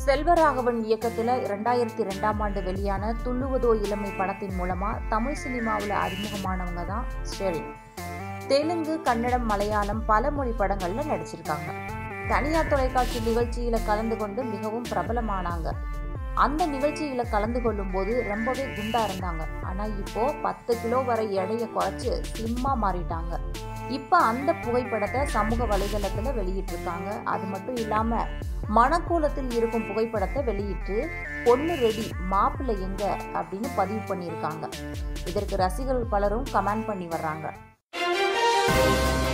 செல்வராகவன் இயக்கத்தில் ரெண்டாயிரத்தி ரெண்டாம் ஆண்டு வெளியான துள்ளுவதோ இளமை படத்தின் மூலமா தமிழ் சினிமாவில் அறிமுகமானவங்க தான் ஷெரின் தெலுங்கு கன்னடம் மலையாளம் பல மொழி படங்கள்ல நடிச்சிருக்காங்க தனியார் தொலைக்காட்சி நிகழ்ச்சியில கலந்து கொண்டு மிகவும் பிரபலமானாங்க அந்த நிகழ்ச்சியில கலந்து கொள்ளும் போது ரொம்பவே குண்டா இருந்தாங்க ஆனா இப்போ பத்து கிலோ வரை எடையை குறைச்சு ஸ்லிம்மா மாறிட்டாங்க இப்ப அந்த புகைப்படத்தை சமூக வலைதளத்துல வெளியிட்டிருக்காங்க அது மட்டும் இல்லாம மணக்கோலத்தில் இருக்கும் புகைப்படத்தை வெளியிட்டு பொண்ணு ரெடி மாப்பிள்ளை எங்க அப்படின்னு பதிவு பண்ணியிருக்காங்க இதற்கு ரசிகர்கள் பலரும் கமெண்ட் பண்ணி வர்றாங்க